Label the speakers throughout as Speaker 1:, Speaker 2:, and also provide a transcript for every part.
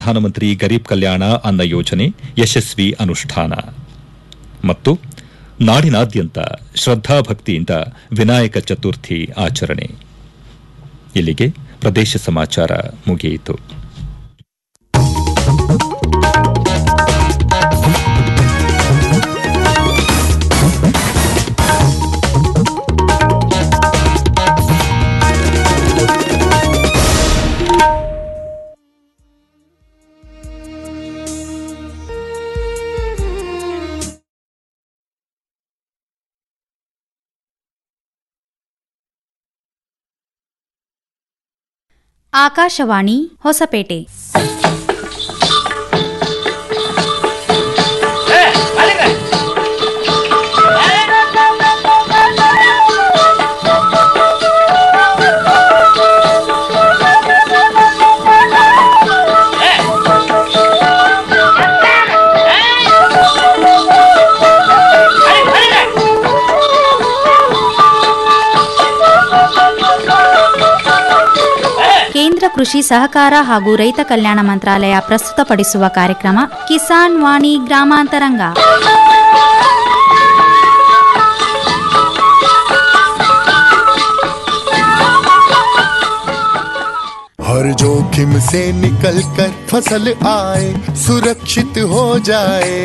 Speaker 1: ಪ್ರಧಾನಮಂತ್ರಿ ಗರೀಬ್ ಕಲ್ಯಾಣ ಅನ್ನ ಯೋಜನೆ ಯಶಸ್ವಿ ಅನುಷ್ಠಾನ ಮತ್ತು ನಾಡಿನಾದ್ಯಂತ ಶ್ರದ್ಧಾಭಕ್ತಿಯಿಂದ ವಿನಾಯಕ ಚತುರ್ಥಿ ಆಚರಣೆ ಇಲ್ಲಿಗೆ ಪ್ರದೇಶ ಸಮಾಚಾರ ಮುಗಿಯಿತು
Speaker 2: ಆಕಾಶವಾಣಿ ಹೊಸಪೇಟೆ ಕೇಂದ್ರ ಕೃಷಿ ಸಹಕಾರ ಹಾಗೂ ರೈತ ಕಲ್ಯಾಣ ಮಂತ್ರಾಲಯ ಪ್ರಸ್ತುತಪಡಿಸುವ ಕಾರ್ಯಕ್ರಮ ಕಿಸಾನ್ ವಾಣಿ ಗ್ರಾಮಾಂತರಂಗ
Speaker 3: हर जोखिम से निकल कर फसल आए सुरक्षित हो जाए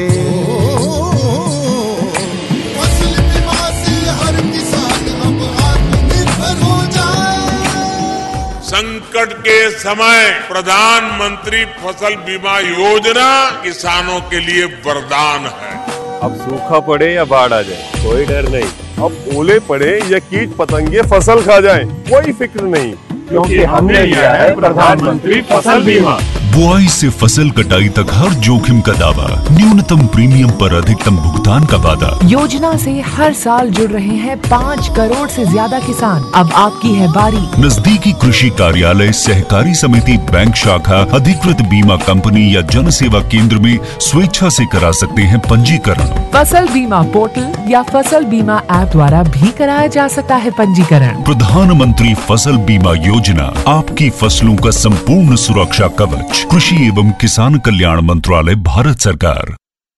Speaker 3: फसल बीमा से हर किसान अब आत्मनिर्भर हो जाए
Speaker 4: संकट के समय प्रधानमंत्री फसल बीमा योजना किसानों के लिए वरदान है
Speaker 5: अब सूखा पड़े या बाढ़ आ जाए कोई डर नहीं अब ओले पड़े या कीट पतंगे फसल खा जाए कोई फिक्र नहीं क्योंकि हमने लिया है प्रधानमंत्री फसल बीमा
Speaker 6: बुआई से फसल कटाई तक हर जोखिम का दावा न्यूनतम प्रीमियम पर अधिकतम भुगतान का वादा
Speaker 7: योजना से हर साल जुड़ रहे हैं पाँच करोड़ से ज्यादा किसान अब आपकी है बारी
Speaker 6: नजदीकी कृषि कार्यालय सहकारी समिति बैंक शाखा अधिकृत बीमा कंपनी या जन सेवा केंद्र में स्वेच्छा से करा सकते हैं पंजीकरण
Speaker 7: फसल बीमा पोर्टल या फसल बीमा ऐप द्वारा भी कराया जा सकता है पंजीकरण
Speaker 6: प्रधानमंत्री फसल बीमा योजना आपकी फसलों का संपूर्ण सुरक्षा कवच कृषि एवं किसान कल्याण मंत्रालय भारत सरकार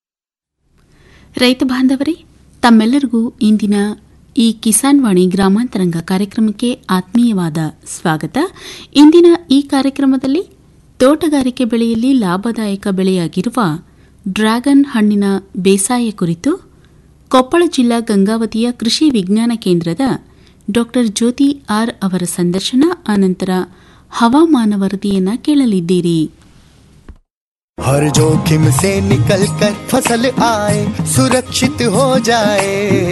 Speaker 8: ರೈತ ಬಾಂಧವರೇ ತಮ್ಮೆಲ್ಲರಿಗೂ ಇಂದಿನ ಈ ಕಿಸಾನ್ ವಾಣಿ ಗ್ರಾಮಾಂತರಂಗ ಕಾರ್ಯಕ್ರಮಕ್ಕೆ ಆತ್ಮೀಯವಾದ ಸ್ವಾಗತ ಇಂದಿನ ಈ ಕಾರ್ಯಕ್ರಮದಲ್ಲಿ ತೋಟಗಾರಿಕೆ ಬೆಳೆಯಲ್ಲಿ ಲಾಭದಾಯಕ ಬೆಳೆಯಾಗಿರುವ ಡ್ರ್ಯಾಗನ್ ಹಣ್ಣಿನ ಬೇಸಾಯ ಕುರಿತು ಕೊಪ್ಪಳ ಜಿಲ್ಲಾ ಗಂಗಾವತಿಯ ಕೃಷಿ ವಿಜ್ಞಾನ ಕೇಂದ್ರದ ಡಾ ಜ್ಯೋತಿ ಆರ್ ಅವರ ಸಂದರ್ಶನ ಅನಂತರ ಹವಾಮಾನ ವರದಿಯನ್ನ ಕೇಳಲಿದ್ದೀರಿ
Speaker 3: हर जोखिम से निकल कर फसल आए सुरक्षित हो जाए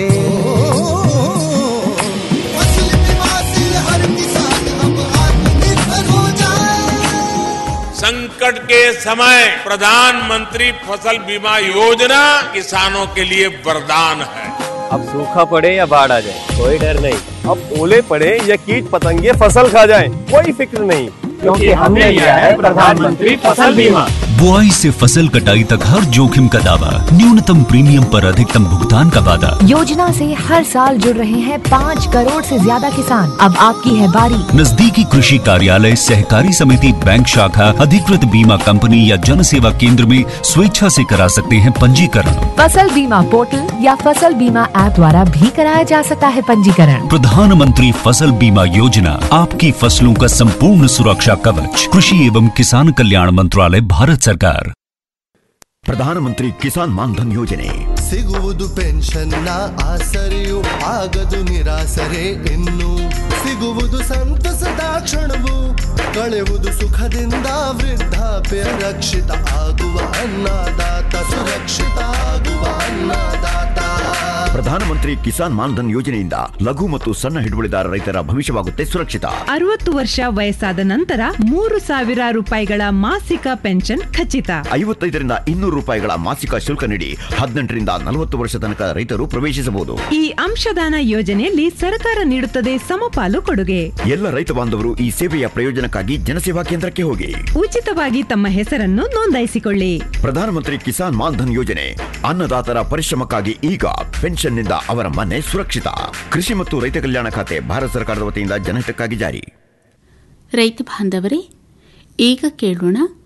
Speaker 3: फसल बीमा से हर किसान अब आत्मनिर्भर हो जाए
Speaker 4: संकट के समय प्रधानमंत्री फसल बीमा योजना किसानों के लिए वरदान है
Speaker 5: अब सूखा पड़े या बाढ़ आ जाए कोई डर नहीं अब ओले पड़े या कीट पतंगे फसल खा जाए कोई फिक्र नहीं क्योंकि हमने लिया है प्रधानमंत्री फसल बीमा
Speaker 6: बुआई से फसल कटाई तक हर जोखिम का दावा न्यूनतम प्रीमियम पर अधिकतम भुगतान का वादा
Speaker 7: योजना से हर साल जुड़ रहे हैं पाँच करोड़ से ज्यादा किसान अब आपकी है बारी
Speaker 6: नजदीकी कृषि कार्यालय सहकारी समिति बैंक शाखा अधिकृत बीमा कंपनी या जन सेवा केंद्र में स्वेच्छा से करा सकते हैं पंजीकरण
Speaker 7: फसल बीमा पोर्टल या फसल बीमा ऐप द्वारा भी कराया जा सकता है पंजीकरण
Speaker 6: प्रधानमंत्री फसल बीमा योजना आपकी फसलों का संपूर्ण सुरक्षा कवच कृषि एवं किसान कल्याण मंत्रालय भारत सरकार
Speaker 9: ಪ್ರಧಾನಮಂತ್ರಿ ಕಿಸಾನ್ ಮಾನ್ಧನ್ ಯೋಜನೆ
Speaker 3: ಸಿಗುವುದು ಪೆನ್ಷನ್ನ ಆಸರೆಯು ಆಗದು ನಿರಾಸರೆ ಇನ್ನು ಸಿಗುವುದು ಸಂತಸದ ಕ್ಷಣವು ಕಳೆಯುವುದು ಸುಖದಿಂದ ವೃದ್ಧಾಪ್ಯ ರಕ್ಷಿತ ಆಗುವ ಅನ್ನದಾತ ಸುರಕ್ಷಿತ ಆಗುವ ಅನ್ನದಾತ
Speaker 9: ಪ್ರಧಾನಮಂತ್ರಿ ಕಿಸಾನ್ ಮಾನ್ಧನ್ ಯೋಜನೆಯಿಂದ ಲಘು ಮತ್ತು ಸಣ್ಣ ಹಿಡುವಳಿದಾರ ರೈತರ ಭವಿಷ್ಯವಾಗುತ್ತೆ ಸುರಕ್ಷಿತ
Speaker 10: ಅರವತ್ತು ವರ್ಷ ವಯಸ್ಸಾದ ನಂತರ ಮೂರು ಸಾವಿರ ರೂಪಾಯಿಗಳ ಮಾಸಿಕ ಪೆನ್ಷನ್ ಖಚಿತ
Speaker 9: ಐವತ್ತೈದರಿಂದ ಇನ್ನೂರು ರೂಪಾಯಿಗಳ ಮಾಸಿಕ ಶುಲ್ಕ ನೀಡಿ ಹದಿನೆಂಟರಿಂದ ನಲವತ್ತು ವರ್ಷ ತನಕ ರೈತರು ಪ್ರವೇಶಿಸಬಹುದು
Speaker 10: ಈ ಅಂಶದಾನ ಯೋಜನೆಯಲ್ಲಿ ಸರ್ಕಾರ ನೀಡುತ್ತದೆ ಸಮಪಾಲು ಕೊಡುಗೆ
Speaker 9: ಎಲ್ಲ ರೈತ ಬಾಂಧವರು ಈ ಸೇವೆಯ ಪ್ರಯೋಜನಕ್ಕಾಗಿ ಜನಸೇವಾ ಕೇಂದ್ರಕ್ಕೆ ಹೋಗಿ
Speaker 10: ಉಚಿತವಾಗಿ ತಮ್ಮ ಹೆಸರನ್ನು ನೋಂದಾಯಿಸಿಕೊಳ್ಳಿ
Speaker 9: ಪ್ರಧಾನಮಂತ್ರಿ ಕಿಸಾನ್ ಮಾನ್ಧನ್ ಯೋಜನೆ ಅನ್ನದಾತರ ಪರಿಶ್ರಮಕ್ಕಾಗಿ ಈಗ ಪೆನ್ಷನ್ನಿಂದ ಅವರ ಮನೆ ಸುರಕ್ಷಿತ ಕೃಷಿ ಮತ್ತು ರೈತ ಕಲ್ಯಾಣ ಖಾತೆ ಭಾರತ ಸರ್ಕಾರದ ವತಿಯಿಂದ ಜನಹಿತಕ್ಕಾಗಿ ಜಾರಿ
Speaker 8: ರೈತ ಬಾಂಧವರೇ ಈಗ ಕೇಳೋಣ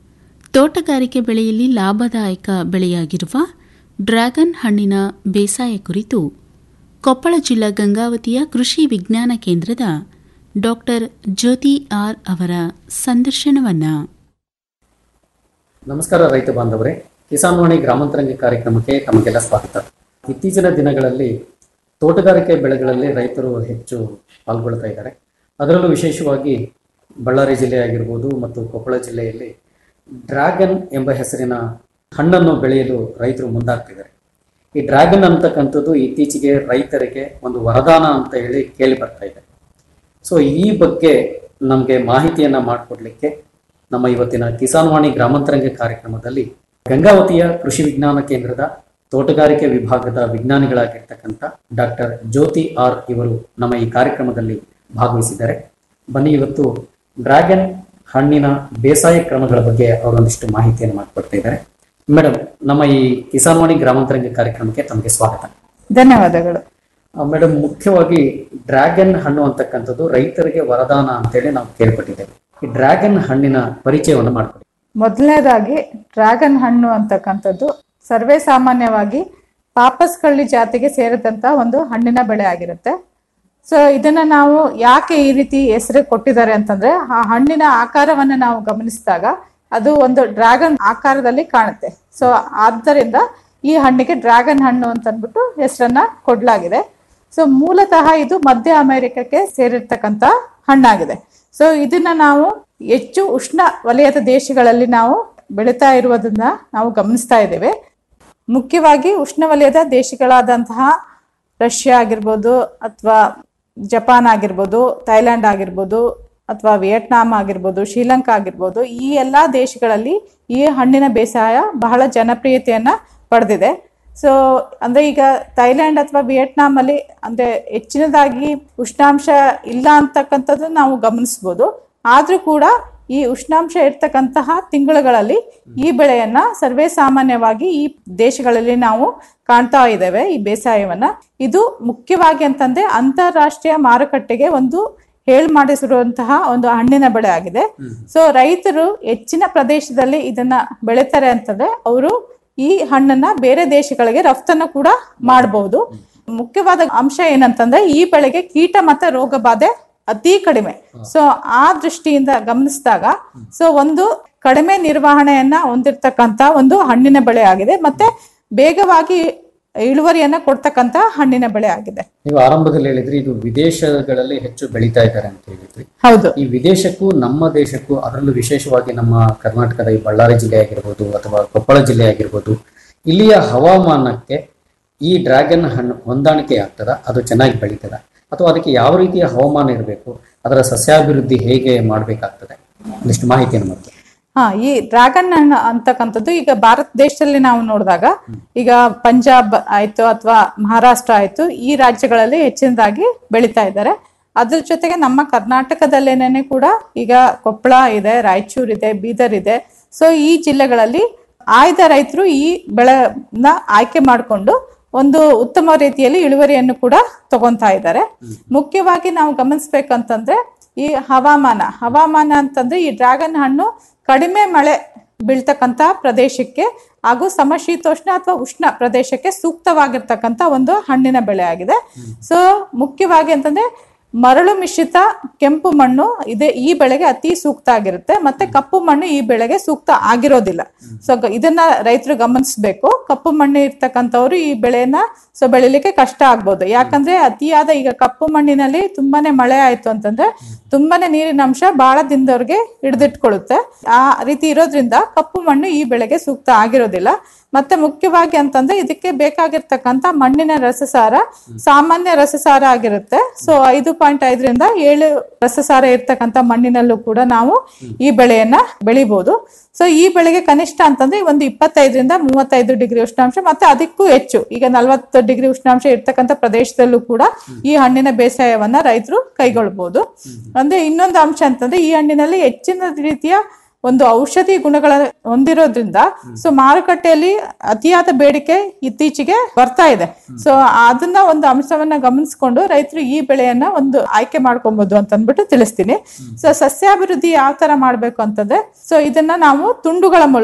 Speaker 8: ತೋಟಗಾರಿಕೆ ಬೆಳೆಯಲ್ಲಿ ಲಾಭದಾಯಕ ಬೆಳೆಯಾಗಿರುವ ಡ್ರ್ಯಾಗನ್ ಹಣ್ಣಿನ ಬೇಸಾಯ ಕುರಿತು ಕೊಪ್ಪಳ ಜಿಲ್ಲಾ ಗಂಗಾವತಿಯ ಕೃಷಿ ವಿಜ್ಞಾನ ಕೇಂದ್ರದ ಡಾಕ್ಟರ್ ಜ್ಯೋತಿ ಆರ್ ಅವರ ಸಂದರ್ಶನವನ್ನ
Speaker 11: ನಮಸ್ಕಾರ ರೈತ ಬಾಂಧವರೇ ಕಿಸಾನ್ ವಾಣಿ ಗ್ರಾಮಾಂತರಂಗ ಕಾರ್ಯಕ್ರಮಕ್ಕೆ ತಮಗೆಲ್ಲ ಸ್ವಾಗತ ಇತ್ತೀಚಿನ ದಿನಗಳಲ್ಲಿ ತೋಟಗಾರಿಕೆ ಬೆಳೆಗಳಲ್ಲಿ ರೈತರು ಹೆಚ್ಚು ಪಾಲ್ಗೊಳ್ತಾ ಇದ್ದಾರೆ ಅದರಲ್ಲೂ ವಿಶೇಷವಾಗಿ ಬಳ್ಳಾರಿ ಜಿಲ್ಲೆ ಆಗಿರ್ಬೋದು ಮತ್ತು ಕೊಪ್ಪಳ ಜಿಲ್ಲೆಯಲ್ಲಿ ಡ್ರ್ಯಾಗನ್ ಎಂಬ ಹೆಸರಿನ ಹಣ್ಣನ್ನು ಬೆಳೆಯಲು ರೈತರು ಮುಂದಾಗ್ತಿದ್ದಾರೆ ಈ ಡ್ರ್ಯಾಗನ್ ಅಂತಕ್ಕಂಥದ್ದು ಇತ್ತೀಚೆಗೆ ರೈತರಿಗೆ ಒಂದು ವರದಾನ ಅಂತ ಹೇಳಿ ಕೇಳಿ ಬರ್ತಾ ಇದೆ ಸೊ ಈ ಬಗ್ಗೆ ನಮಗೆ ಮಾಹಿತಿಯನ್ನ ಮಾಡಿಕೊಡ್ಲಿಕ್ಕೆ ನಮ್ಮ ಇವತ್ತಿನ ಕಿಸಾನ್ ವಾಣಿ ಗ್ರಾಮಾಂತರಂಗ ಕಾರ್ಯಕ್ರಮದಲ್ಲಿ ಗಂಗಾವತಿಯ ಕೃಷಿ ವಿಜ್ಞಾನ ಕೇಂದ್ರದ ತೋಟಗಾರಿಕೆ ವಿಭಾಗದ ವಿಜ್ಞಾನಿಗಳಾಗಿರ್ತಕ್ಕಂಥ ಡಾಕ್ಟರ್ ಜ್ಯೋತಿ ಆರ್ ಇವರು ನಮ್ಮ ಈ ಕಾರ್ಯಕ್ರಮದಲ್ಲಿ ಭಾಗವಹಿಸಿದ್ದಾರೆ ಬನ್ನಿ ಇವತ್ತು ಡ್ರ್ಯಾಗನ್ ಹಣ್ಣಿನ ಬೇಸಾಯ ಕ್ರಮಗಳ ಬಗ್ಗೆ ಅವರೊಂದಿಷ್ಟು ಮಾಹಿತಿಯನ್ನು ಮಾಡಿಕೊಡ್ತಾ ಇದ್ದಾರೆ ಮೇಡಮ್ ನಮ್ಮ ಈ ಕಿಸಾನ್ ವಾಣಿ ಗ್ರಾಮಾಂತರಂಗ ಕಾರ್ಯಕ್ರಮಕ್ಕೆ ತಮಗೆ ಸ್ವಾಗತ
Speaker 12: ಧನ್ಯವಾದಗಳು
Speaker 11: ಮೇಡಮ್ ಮುಖ್ಯವಾಗಿ ಡ್ರ್ಯಾಗನ್ ಹಣ್ಣು ಅಂತಕ್ಕಂಥದ್ದು ರೈತರಿಗೆ ವರದಾನ ಅಂತೇಳಿ ನಾವು ಕೇಳ್ಪಟ್ಟಿದ್ದೇವೆ ಈ ಡ್ರ್ಯಾಗನ್ ಹಣ್ಣಿನ ಪರಿಚಯವನ್ನು ಮಾಡ್ಕೊಡಿ
Speaker 12: ಮೊದಲನೇದಾಗಿ ಡ್ರ್ಯಾಗನ್ ಹಣ್ಣು ಅಂತಕ್ಕಂಥದ್ದು ಸರ್ವೇ ಸಾಮಾನ್ಯವಾಗಿ ಪಾಪಸ್ ಕಳ್ಳಿ ಜಾತಿಗೆ ಸೇರಿದಂತ ಒಂದು ಹಣ್ಣಿನ ಬೆಳೆ ಆಗಿರುತ್ತೆ ಸೊ ಇದನ್ನ ನಾವು ಯಾಕೆ ಈ ರೀತಿ ಹೆಸರು ಕೊಟ್ಟಿದ್ದಾರೆ ಅಂತಂದ್ರೆ ಆ ಹಣ್ಣಿನ ಆಕಾರವನ್ನ ನಾವು ಗಮನಿಸಿದಾಗ ಅದು ಒಂದು ಡ್ರ್ಯಾಗನ್ ಆಕಾರದಲ್ಲಿ ಕಾಣುತ್ತೆ ಸೊ ಆದ್ದರಿಂದ ಈ ಹಣ್ಣಿಗೆ ಡ್ರ್ಯಾಗನ್ ಹಣ್ಣು ಅಂತ ಅಂದ್ಬಿಟ್ಟು ಹೆಸರನ್ನ ಕೊಡ್ಲಾಗಿದೆ ಸೊ ಮೂಲತಃ ಇದು ಮಧ್ಯ ಅಮೆರಿಕಕ್ಕೆ ಸೇರಿರ್ತಕ್ಕಂಥ ಹಣ್ಣಾಗಿದೆ ಸೊ ಇದನ್ನ ನಾವು ಹೆಚ್ಚು ಉಷ್ಣ ವಲಯದ ದೇಶಗಳಲ್ಲಿ ನಾವು ಬೆಳೀತಾ ಇರುವುದನ್ನ ನಾವು ಗಮನಿಸ್ತಾ ಇದ್ದೇವೆ ಮುಖ್ಯವಾಗಿ ಉಷ್ಣವಲಯದ ದೇಶಗಳಾದಂತಹ ರಷ್ಯಾ ಆಗಿರ್ಬೋದು ಅಥವಾ ಜಪಾನ್ ಆಗಿರ್ಬೋದು ಥೈಲ್ಯಾಂಡ್ ಆಗಿರ್ಬೋದು ಅಥವಾ ವಿಯೆಟ್ನಾಂ ಆಗಿರ್ಬೋದು ಶ್ರೀಲಂಕಾ ಆಗಿರ್ಬೋದು ಈ ಎಲ್ಲಾ ದೇಶಗಳಲ್ಲಿ ಈ ಹಣ್ಣಿನ ಬೇಸಾಯ ಬಹಳ ಜನಪ್ರಿಯತೆಯನ್ನ ಪಡೆದಿದೆ ಸೊ ಅಂದ್ರೆ ಈಗ ಥೈಲ್ಯಾಂಡ್ ಅಥವಾ ವಿಯೆಟ್ನಾಂ ಅಲ್ಲಿ ಅಂದ್ರೆ ಹೆಚ್ಚಿನದಾಗಿ ಉಷ್ಣಾಂಶ ಇಲ್ಲ ಅಂತಕ್ಕಂಥದ್ದು ನಾವು ಗಮನಿಸ್ಬೋದು ಆದ್ರೂ ಕೂಡ ಈ ಉಷ್ಣಾಂಶ ಇರ್ತಕ್ಕಂತಹ ತಿಂಗಳುಗಳಲ್ಲಿ ಈ ಬೆಳೆಯನ್ನ ಸರ್ವೇ ಸಾಮಾನ್ಯವಾಗಿ ಈ ದೇಶಗಳಲ್ಲಿ ನಾವು ಕಾಣ್ತಾ ಇದ್ದೇವೆ ಈ ಬೇಸಾಯವನ್ನ ಇದು ಮುಖ್ಯವಾಗಿ ಅಂತಂದ್ರೆ ಅಂತಾರಾಷ್ಟ್ರೀಯ ಮಾರುಕಟ್ಟೆಗೆ ಒಂದು ಹೇಳ್ ಮಾಡಿಸಿರುವಂತಹ ಒಂದು ಹಣ್ಣಿನ ಬೆಳೆ ಆಗಿದೆ ಸೊ ರೈತರು ಹೆಚ್ಚಿನ ಪ್ರದೇಶದಲ್ಲಿ ಇದನ್ನ ಬೆಳೀತಾರೆ ಅಂತಂದ್ರೆ ಅವರು ಈ ಹಣ್ಣನ್ನ ಬೇರೆ ದೇಶಗಳಿಗೆ ರಫ್ತನ್ನು ಕೂಡ ಮಾಡಬಹುದು ಮುಖ್ಯವಾದ ಅಂಶ ಏನಂತಂದ್ರೆ ಈ ಬೆಳೆಗೆ ಕೀಟ ಮತ್ತೆ ರೋಗ ಬಾಧೆ ಅತಿ ಕಡಿಮೆ ಸೊ ಆ ದೃಷ್ಟಿಯಿಂದ ಗಮನಿಸಿದಾಗ ಸೊ ಒಂದು ಕಡಿಮೆ ನಿರ್ವಹಣೆಯನ್ನ ಹೊಂದಿರತಕ್ಕಂತ ಒಂದು ಹಣ್ಣಿನ ಬೆಳೆ ಆಗಿದೆ ಮತ್ತೆ ಬೇಗವಾಗಿ ಇಳುವರಿಯನ್ನ ಕೊಡ್ತಕ್ಕಂತ ಹಣ್ಣಿನ ಬೆಳೆ ಆಗಿದೆ
Speaker 11: ನೀವು ಆರಂಭದಲ್ಲಿ ಹೇಳಿದ್ರಿ ಇದು ವಿದೇಶಗಳಲ್ಲಿ ಹೆಚ್ಚು ಬೆಳೀತಾ ಇದ್ದಾರೆ ಅಂತ ಹೇಳಿದ್ರಿ
Speaker 12: ಹೌದು
Speaker 11: ಈ ವಿದೇಶಕ್ಕೂ ನಮ್ಮ ದೇಶಕ್ಕೂ ಅದರಲ್ಲೂ ವಿಶೇಷವಾಗಿ ನಮ್ಮ ಕರ್ನಾಟಕದ ಈ ಬಳ್ಳಾರಿ ಜಿಲ್ಲೆ ಆಗಿರ್ಬೋದು ಅಥವಾ ಕೊಪ್ಪಳ ಜಿಲ್ಲೆ ಆಗಿರ್ಬೋದು ಇಲ್ಲಿಯ ಹವಾಮಾನಕ್ಕೆ ಈ ಡ್ರ್ಯಾಗನ್ ಹಣ್ಣು ಹೊಂದಾಣಿಕೆ ಆಗ್ತದ ಅದು ಚೆನ್ನಾಗಿ ಬೆಳೀತದ ಅಥವಾ ಅದಕ್ಕೆ ಯಾವ ರೀತಿಯ ಹವಾಮಾನ ಇರಬೇಕು ಅದರ ಸಸ್ಯಾಭಿವೃದ್ಧಿ ಹೇಗೆ ಮಾಡಬೇಕಾಗ್ತದೆ ಒಂದಿಷ್ಟು ಮಾಹಿತಿಯನ್ನು ಮಾಡ್ತೀವಿ
Speaker 12: ಹಾ ಈ ಡ್ರ್ಯಾಗನ್ ಹಣ್ಣು ಅಂತಕ್ಕಂಥದ್ದು ಈಗ ಭಾರತ ದೇಶದಲ್ಲಿ ನಾವು ನೋಡಿದಾಗ ಈಗ ಪಂಜಾಬ್ ಆಯ್ತು ಅಥವಾ ಮಹಾರಾಷ್ಟ್ರ ಆಯ್ತು ಈ ರಾಜ್ಯಗಳಲ್ಲಿ ಹೆಚ್ಚಿನದಾಗಿ ಬೆಳೀತಾ ಇದ್ದಾರೆ ಅದ್ರ ಜೊತೆಗೆ ನಮ್ಮ ಕರ್ನಾಟಕದಲ್ಲೇನೆ ಕೂಡ ಈಗ ಕೊಪ್ಪಳ ಇದೆ ರಾಯಚೂರು ಇದೆ ಬೀದರ್ ಇದೆ ಸೊ ಈ ಜಿಲ್ಲೆಗಳಲ್ಲಿ ಆಯ್ದ ರೈತರು ಈ ಬೆಳೆನ ಆಯ್ಕೆ ಮಾಡಿಕೊಂಡು ಒಂದು ಉತ್ತಮ ರೀತಿಯಲ್ಲಿ ಇಳುವರಿಯನ್ನು ಕೂಡ ತಗೊಂತಾ ಇದ್ದಾರೆ ಮುಖ್ಯವಾಗಿ ನಾವು ಗಮನಿಸ್ಬೇಕಂತಂದ್ರೆ ಈ ಹವಾಮಾನ ಹವಾಮಾನ ಅಂತಂದ್ರೆ ಈ ಡ್ರ್ಯಾಗನ್ ಹಣ್ಣು ಕಡಿಮೆ ಮಳೆ ಬೀಳ್ತಕ್ಕಂತ ಪ್ರದೇಶಕ್ಕೆ ಹಾಗೂ ಸಮಶೀತೋಷ್ಣ ಅಥವಾ ಉಷ್ಣ ಪ್ರದೇಶಕ್ಕೆ ಸೂಕ್ತವಾಗಿರ್ತಕ್ಕಂತ ಒಂದು ಹಣ್ಣಿನ ಬೆಳೆ ಆಗಿದೆ ಸೊ ಮುಖ್ಯವಾಗಿ ಅಂತಂದ್ರೆ ಮರಳು ಮಿಶ್ರಿತ ಕೆಂಪು ಮಣ್ಣು ಇದೆ ಈ ಬೆಳೆಗೆ ಅತಿ ಸೂಕ್ತ ಆಗಿರುತ್ತೆ ಮತ್ತೆ ಕಪ್ಪು ಮಣ್ಣು ಈ ಬೆಳೆಗೆ ಸೂಕ್ತ ಆಗಿರೋದಿಲ್ಲ ಸೊ ಇದನ್ನ ರೈತರು ಗಮನಿಸಬೇಕು ಕಪ್ಪು ಮಣ್ಣು ಇರ್ತಕ್ಕಂಥವ್ರು ಈ ಬೆಳೆನ ಸೊ ಬೆಳಿಲಿಕ್ಕೆ ಕಷ್ಟ ಆಗ್ಬೋದು ಯಾಕಂದ್ರೆ ಅತಿಯಾದ ಈಗ ಕಪ್ಪು ಮಣ್ಣಿನಲ್ಲಿ ತುಂಬಾನೇ ಮಳೆ ಆಯ್ತು ಅಂತಂದ್ರೆ ತುಂಬಾನೇ ನೀರಿನ ಅಂಶ ಬಹಳ ದಿನದವರೆಗೆ ಹಿಡಿದಿಟ್ಕೊಳ್ಳುತ್ತೆ ಆ ರೀತಿ ಇರೋದ್ರಿಂದ ಕಪ್ಪು ಮಣ್ಣು ಈ ಬೆಳೆಗೆ ಸೂಕ್ತ ಆಗಿರೋದಿಲ್ಲ ಮತ್ತೆ ಮುಖ್ಯವಾಗಿ ಅಂತಂದ್ರೆ ಇದಕ್ಕೆ ಬೇಕಾಗಿರ್ತಕ್ಕಂತ ಮಣ್ಣಿನ ರಸಸಾರ ಸಾಮಾನ್ಯ ರಸಸಾರ ಆಗಿರುತ್ತೆ ಸೊ ಐದು ಪಾಯಿಂಟ್ ಐದರಿಂದ ಏಳು ರಸಸಾರ ಇರ್ತಕ್ಕಂತ ಮಣ್ಣಿನಲ್ಲೂ ಕೂಡ ನಾವು ಈ ಬೆಳೆಯನ್ನ ಬೆಳಿಬಹುದು ಸೊ ಈ ಬೆಳೆಗೆ ಕನಿಷ್ಠ ಅಂತಂದ್ರೆ ಒಂದು ಇಪ್ಪತ್ತೈದರಿಂದ ಮೂವತ್ತೈದು ಡಿಗ್ರಿ ಉಷ್ಣಾಂಶ ಮತ್ತೆ ಅದಕ್ಕೂ ಹೆಚ್ಚು ಈಗ ನಲವತ್ತು ಡಿಗ್ರಿ ಉಷ್ಣಾಂಶ ಇರ್ತಕ್ಕಂಥ ಪ್ರದೇಶದಲ್ಲೂ ಕೂಡ ಈ ಹಣ್ಣಿನ ಬೇಸಾಯವನ್ನ ರೈತರು ಕೈಗೊಳ್ಬಹುದು ಅಂದ್ರೆ ಇನ್ನೊಂದು ಅಂಶ ಅಂತಂದ್ರೆ ಈ ಹಣ್ಣಿನಲ್ಲಿ ಹೆಚ್ಚಿನ ರೀತಿಯ ಒಂದು ಔಷಧಿ ಗುಣಗಳ ಹೊಂದಿರೋದ್ರಿಂದ ಸೊ ಮಾರುಕಟ್ಟೆಯಲ್ಲಿ ಅತಿಯಾದ ಬೇಡಿಕೆ ಇತ್ತೀಚೆಗೆ ಬರ್ತಾ ಇದೆ ಸೊ ಅದನ್ನ ಒಂದು ಅಂಶವನ್ನ ಗಮನಿಸ್ಕೊಂಡು ರೈತರು ಈ ಬೆಳೆಯನ್ನ ಒಂದು ಆಯ್ಕೆ ಮಾಡ್ಕೊಬಹುದು ಅಂತ ಅಂದ್ಬಿಟ್ಟು ತಿಳಿಸ್ತೀನಿ ಸೊ ಸಸ್ಯಾಭಿವೃದ್ಧಿ ಯಾವ ತರ ಮಾಡ್ಬೇಕು ಅಂತಂದ್ರೆ ಸೊ ಇದನ್ನ ನಾವು ತುಂಡುಗಳ ಮೂಲಕ